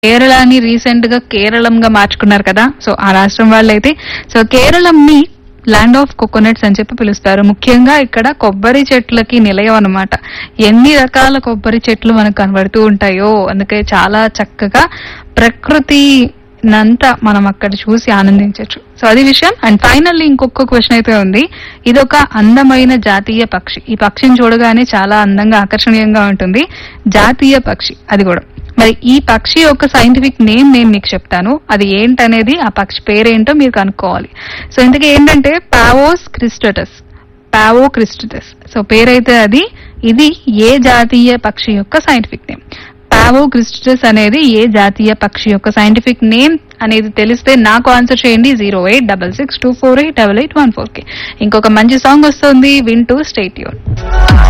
కేరళని recent గా కేరళంగా మార్చుకున్నారు కదా సో ఆ రాష్ట్రం వాళ్ళైతే సో కేరళంని ల్యాండ్ ఆఫ్ కోకోనట్స్ అని చెప్పి పిలుస్తారు ముఖ్యంగా ఇక్కడ కొబ్బరి చెట్లకి నిలయం అన్నమాట ఎన్ని రకాల కొబ్బరి చెట్లు మనకు కనబడుతూ ఉంటాయో అందుకే చాలా చక్కగా ప్రకృతి నంతా మనం అక్కడ చూసి ఆనందించవచ్చు సో అది విషయం అండ్ ఫైనల్లీ ఇంకొక క్వశ్చన్ అయితే ఉంది ఇదొక అందమైన జాతీయ పక్షి ఈ పక్షిని చూడగానే చాలా అందంగా ఆకర్షణీయంగా ఉంటుంది జాతీయ పక్షి అది కూడా మరి ఈ పక్షి యొక్క సైంటిఫిక్ నేమ్ నేను మీకు చెప్తాను అది ఏంటనేది ఆ పక్షి పేరేంటో మీరు కనుక్కోవాలి సో ఇంతకీ ఏంటంటే Pavos cristatus Pavo cristatus so పేరైతే అది ఇది ఏ జాతీయ పక్షి యొక్క సైంటిఫిక్ నేమ్ పావో క్రిస్టటస్ అనేది ఏ జాతీయ పక్షి యొక్క సైంటిఫిక్ నేమ్ అనేది తెలిస్తే నాకు ఆన్సర్ చేయండి zero eight double six two four eight double eight one four కి ఇంకొక మంచి సాంగ్ వస్తుంది వింటూ స్టేట్ యూన్